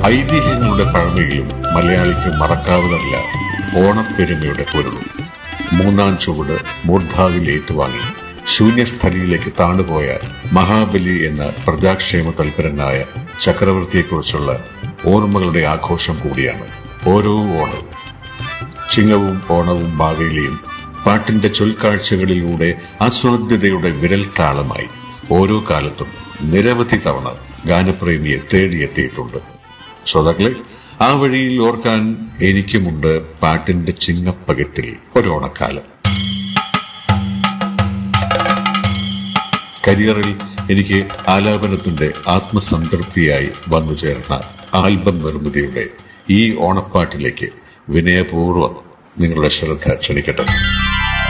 ഐതിഹ്യങ്ങളുടെ പഴമയിലും മലയാളിക്ക് മറക്കാവുന്നതല്ല ഓണപ്പെരുമയുടെ പൊരുളും മൂന്നാം ചുവട് മൂർധാവിൽ ഏറ്റുവാങ്ങി ശൂന്യസ്ഥലിയിലേക്ക് താണുപോയ മഹാബലി എന്ന പ്രജാക്ഷേമ തൽപരനായ ചക്രവർത്തിയെക്കുറിച്ചുള്ള ഓർമ്മകളുടെ ആഘോഷം കൂടിയാണ് ഓരോ ഓണവും ചിങ്ങവും ഓണവും മാവേലിയും പാട്ടിന്റെ ചൊൽക്കാഴ്ചകളിലൂടെ ആസ്വാദ്യതയുടെ വിരൽ താളമായി ഓരോ കാലത്തും നിരവധി തവണ ഗാനപ്രേമിയെ തേടിയെത്തിയിട്ടുണ്ട് ശ്രോതാക്കളെ ആ വഴിയിൽ ഓർക്കാൻ എനിക്കുമുണ്ട് പാട്ടിന്റെ ചിങ്ങപ്പകിട്ടിൽ ഒരോണക്കാലം കരിയറിൽ എനിക്ക് ആലാപനത്തിന്റെ ആത്മസംതൃപ്തിയായി വന്നു ചേർന്ന ആൽബം നിർമ്മിതിയുടെ ഈ ഓണപ്പാട്ടിലേക്ക് വിനയപൂർവ്വം നിങ്ങളുടെ ശ്രദ്ധ ക്ഷണിക്കട്ടെ